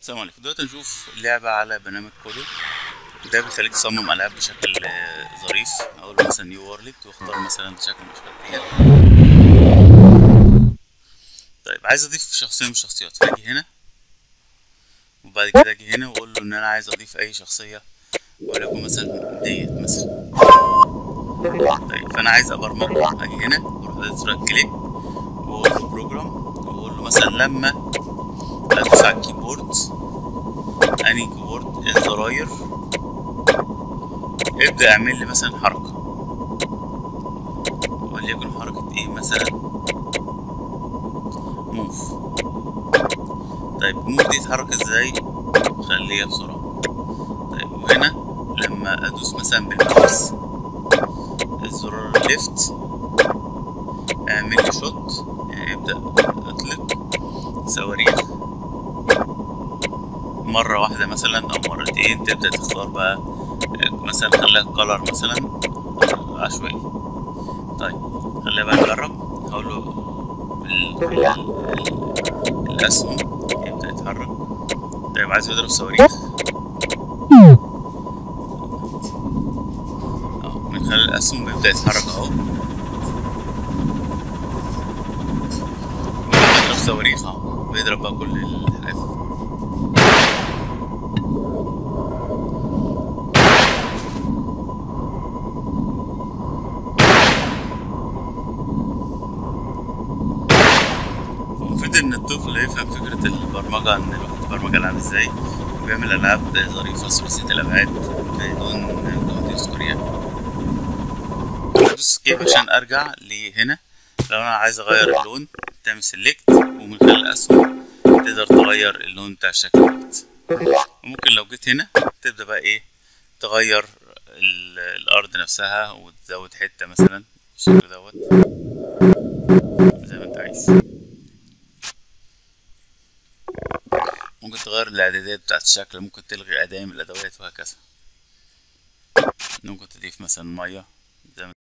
السلام عليكم دلوقتي نشوف لعبة على برنامج كودو ده بيخليك تصمم ألعاب بشكل آه، ظريف أقول له مثلا نيو وورلد واختار مثلا شكل من الأشكال ديت طيب عايز أضيف شخصية من الشخصيات فأجي هنا وبعد كده أجي هنا وأقول له إن أنا عايز أضيف أي شخصية وليكن مثلا ديت مثلا طيب فأنا عايز أبرمج أجي هنا وأروح أدوس رايت كليك وأقول له بروجرام وأقول له مثلا لما أدوس على الكيبورد أنهي كيبورد الزراير ابدأ اعمل لي مثلا حركة وليكن حركة ايه مثلا موف طيب موف دي تتحرك ازاي خليها بسرعة طيب وهنا لما ادوس مثلا بالماوس الزرار ليفت اعمل لي شوت يعني ابدأ اطلق صواريخ مرة واحدة مثلا أو مرتين تبدأ تختار بقى مثلا خليها كولر مثلا عشوائي طيب خلينا بقى نجرب هقول له ال- ال- ال- الأسهم يبدأ يتحرك طيب عايز يضرب صواريخ أهو من خلال الأسهم بيبدأ يتحرك أهو بيضرب صواريخ أهو بيضرب بقى كل الحاجات المفروض ان الطفل يفهم فكرة البرمجة ان الواحد يبرمج العاب ازاي ويعمل العاب ظريفة ثلاثية الابعاد بدون جهد يذكر يعني ادوس سكيب عشان ارجع لهنا لو انا عايز اغير اللون تعمل سيلكت ومن خلال الاسهم تقدر تغير اللون بتاع الشكل دوت وممكن لو جيت هنا تبدأ بقى ايه تغير ال- الارض نفسها وتزود حتة مثلا بالشكل دوت زي ما انت عايز ممكن تغير الاعدادات بتاعت الشكل ممكن تلغي اداة من الادوات وهكذا ممكن تضيف مثلا مية